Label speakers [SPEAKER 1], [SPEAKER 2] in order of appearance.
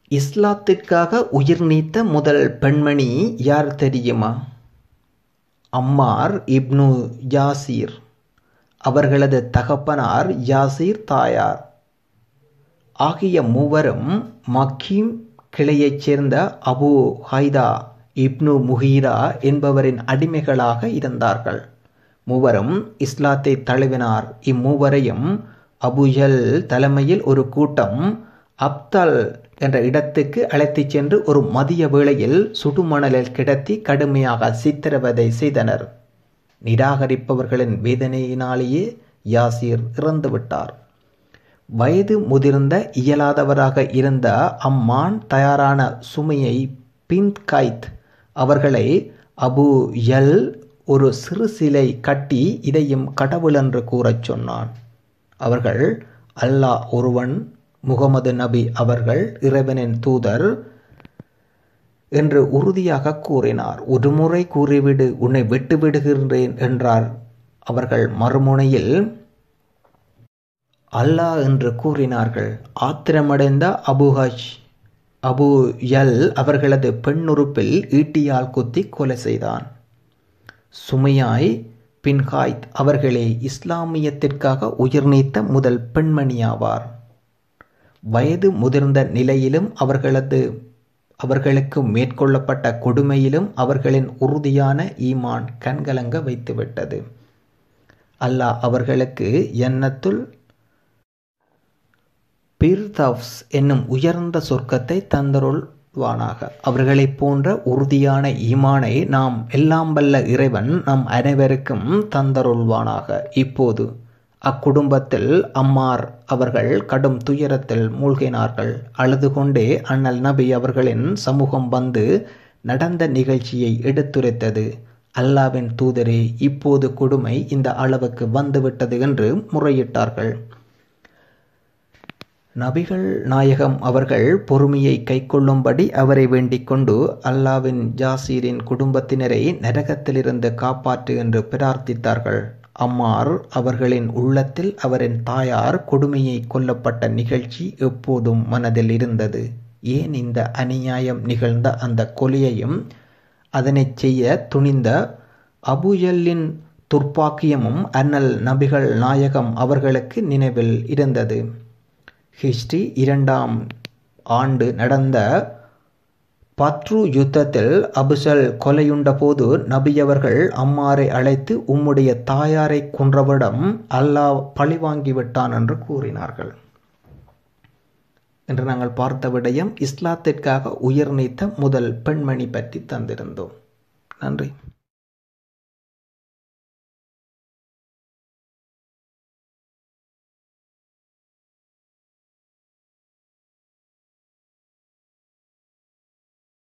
[SPEAKER 1] இஸ்லாத்திற்காக உயிர் நீத்த முதல் பெண்மணி யார் தெரியுமா அம்மார் இப்னு யாசீர் அவர்களது தகப்பனார் யாசீர் தாயார் ஆகிய மூவரும் மக்கீம் கிளையைச் சேர்ந்த அபு ஹைதா இப்னு முஹீரா என்பவரின் அடிமைகளாக இருந்தார்கள் மூவரும் இஸ்லாத்தை தழுவினார் இம்மூவரையும் அபுஜல் தலைமையில் ஒரு கூட்டம் அப்தல் என்ற இடத்துக்கு அழைத்துச் சென்று ஒரு மதிய வேளையில் சுடுமணலில் கிடத்தி கடுமையாக சித்திரவதை செய்தனர் நிராகரிப்பவர்களின் வேதனையினாலேயே யாசீர் இறந்துவிட்டார் வயது முதிர்ந்த இயலாதவராக இருந்த அம்மான் தயாரான சுமையை பின்கைத் அவர்களை அபு யல் ஒரு சிறு சிலை கட்டி இதையும் கடவுள் என்று கூறச் சொன்னான் அவர்கள் அல்லாஹ் ஒருவன் முகமது நபி அவர்கள் இறைவனின் தூதர் என்று உறுதியாக கூறினார் ஒருமுறை கூறிவிடு உன்னை விட்டு விடுகின்றேன் என்றார் அவர்கள் மறுமுனையில் அல்லாஹ் என்று கூறினார்கள் ஆத்திரமடைந்த அபுஹஜ் அபு யல் அவர்களது பெண்ணுறுப்பில் ஈட்டியால் குத்தி கொலை செய்தான் சுமையாய் பின்காய்த் அவர்களே இஸ்லாமியத்திற்காக உயிர் நீத்த முதல் பெண்மணியாவார் வயது முதிர்ந்த நிலையிலும் அவர்களது அவர்களுக்கு மேற்கொள்ளப்பட்ட கொடுமையிலும் அவர்களின் உறுதியான ஈமான் கண்கலங்க வைத்துவிட்டது அல்லாஹ் அவர்களுக்கு எண்ணத்துள் பிர்தவ்ஸ் என்னும் உயர்ந்த சொர்க்கத்தை தந்தருள்வானாக அவர்களைப் போன்ற உறுதியான ஈமானை நாம் எல்லாம் வல்ல இறைவன் நம் அனைவருக்கும் தந்தருள்வானாக இப்போது அக்குடும்பத்தில் அம்மார் அவர்கள் கடும் துயரத்தில் மூழ்கினார்கள் அழுது கொண்டே அண்ணல் நபி அவர்களின் சமூகம் வந்து நடந்த நிகழ்ச்சியை எடுத்துரைத்தது அல்லாவின் தூதரே இப்போது கொடுமை இந்த அளவுக்கு வந்துவிட்டது என்று முறையிட்டார்கள் நபிகள் நாயகம் அவர்கள் பொறுமையை கைக்கொள்ளும்படி அவரை வேண்டிக் கொண்டு அல்லாவின் ஜாசீரின் குடும்பத்தினரை நரகத்திலிருந்து காப்பாற்று என்று பிரார்த்தித்தார்கள் அம்மார் அவர்களின் உள்ளத்தில் அவரின் தாயார் கொடுமையை கொல்லப்பட்ட நிகழ்ச்சி எப்போதும் மனதில் இருந்தது ஏன் இந்த அநியாயம் நிகழ்ந்த அந்த கொலையையும் அதனை செய்ய துணிந்த அபுஜல்லின் துர்ப்பாக்கியமும் அண்ணல் நபிகள் நாயகம் அவர்களுக்கு நினைவில் இருந்தது ஹிஸ்ட்ரி இரண்டாம் ஆண்டு நடந்த பத்ரு யுத்தத்தில் அபுசல் கொலையுண்ட போது நபியவர்கள் அம்மாரை அழைத்து உம்முடைய தாயாரை கொன்றவிடம் அல்லாஹ் பழிவாங்கிவிட்டான் என்று கூறினார்கள் என்று நாங்கள் பார்த்த விடயம் இஸ்லாத்திற்காக உயிர் நீத்த முதல் பெண்மணி பற்றி தந்திருந்தோம் நன்றி